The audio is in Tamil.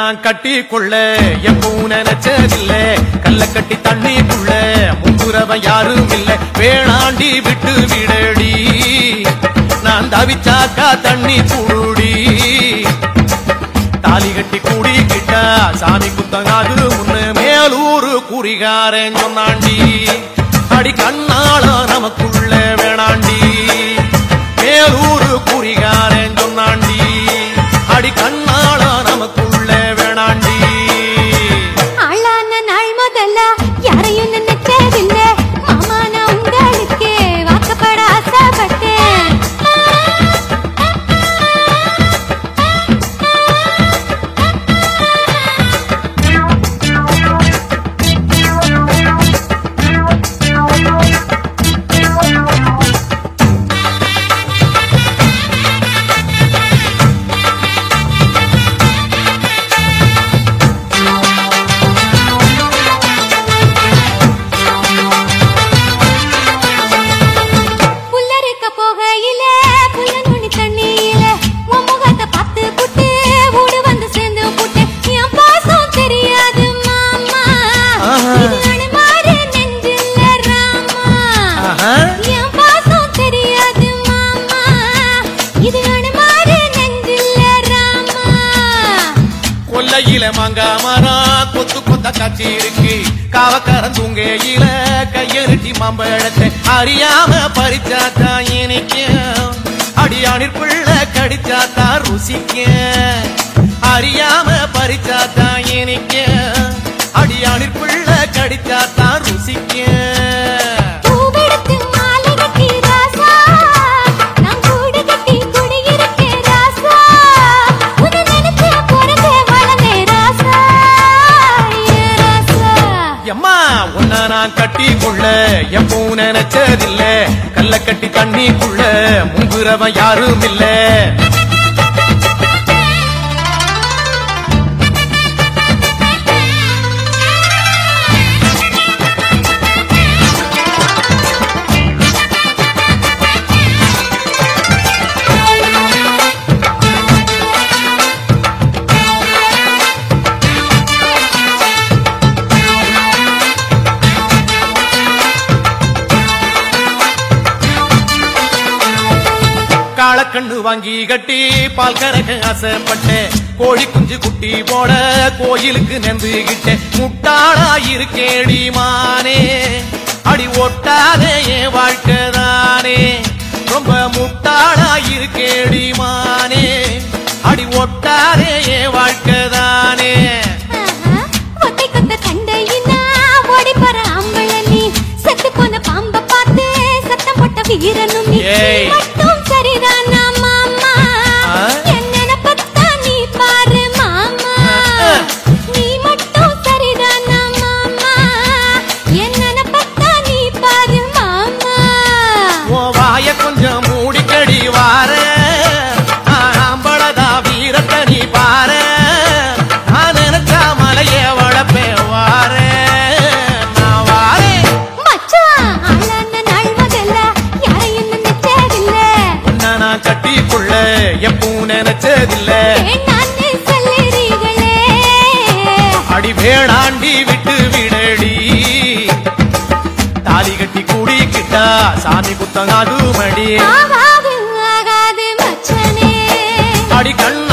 நான் கட்டி கொள்ள எப்பவும் நினைச்சதில்ல கல்ல கட்டி தண்ணிக்குள்ள முங்குறவன் யாரும் இல்ல வேணாண்டி விட்டு விடடி நான் தவிச்சாக்கா தண்ணி குடுடி தாலி கட்டி கூடிக்கிட்டா சாமி குத்தங்காது முன்னு மேலூரு குறிகாரன் சொன்னாண்டி அடி கண்ணால நமக்குள்ள வேணாண்டி மேலூரு குறிகாரன் சொன்னாண்டி அடி கண்ணால நமக்குள்ள வேணாண்டி ஆளான நாள் முதல்ல யாரையும் நினைச்சதில்ல மாமா நான் உங்களுக்கு வாக்கப்பட ஆசைப்பட்டேன் புல்லறுக்க போகையில புல்ல நுனி தண்ணியில உன் முகத்தை பார்த்து புட்டு ஓடு வந்து சேர்ந்து புட்டு என் பாசம் தெரியாது மாமா ஆஹா. இது அனுமாரு நெஞ்சில்ல ராமா ஆஹா. என் பாசம் தெரியாது மாமா இது அனுமாரு நெஞ்சில்ல ராமா கொல்லையில மாங்கா மரம் கொத்து கொத்த காட்சி இருக்கு காவக்காரன் தூங்கையில கையெழுட்டி மாம்பழத்தை அறியாம பறிச்சாத்தா இனிக்கும் அடியானிற்குள்ள கடிச்சாத்தா ருசிக்கும் அறியாம பறிச்சாத்தா இனிக்கும் அடியானிற்குள்ள கடிச்சாத்தா ருசிக்கும் பூவெடுத்து மாலை கட்டி ராசா நான் கூடு கட்டி குடியிருக்கேன் ராசா உன்னை நினைச்சே பிறந்தே வளர்ந்தேன் ராசா ஏ ராசா எம்மா உன்ன நான் கட்டி கொள்ள எப்பவும் நினைச்சதில்ல கல்ல கட்டி தண்ணிக்குள்ள முங்குறவன் யாரும் இல்ல காளக்கண்ணு வாங்கி கட்டி பால் கறக்க ஆசைப்பட்டேன் கோழி குஞ்சு குட்டி போட கோயிலுக்கு நெந்துகிட்டேன் முட்டாளா இருக்கேடி மானே அடி ஒட்டாதே என் வாழ்க்கை தானே ரொம்ப முட்டாளா இருக்கேடி மானே அடி ஒட்டாதே என் வாழ்க்கை தானே ஆஹா, ஒத்தை கொத்த சண்டையினா ஓடி போற ஆம்பள நீ செத்து போன பாம்ப பார்த்து சத்தம் போட்ட வீரனும் நீ ஏய். மட்டும் சரிதானா மாமா ஆ? என் நினைப்பத்தான் நீ பாரு மாமா ஆ. நீ மட்டும் சரிதானா மாமா என் நினைப்பத்தான் நீ பாரு மாமா உன் வாய கொஞ்சம் மூடிக்கடி வார ஆம்பளதா வீரத்தை நீ பாரு நான் நினைச்சா மலைய வளப்பேன் வார நான் வாரேன் மச்சான் ஆளான நாள் முதல்ல யாரையும் நினைச்சதில்ல உன்னை நான் கட்டிக்குள்ள எப்பவும் நினைச்சதில்ல வேண்டான்னு சொல்லுறீங்களே அடி வேணாண்டி விட்டு விடடி தாலி கட்டி கூடிக்கிட்டா சாமி குத்தங்காது மடி ஆகாது ஆகாது மச்சனே அடி கண்ண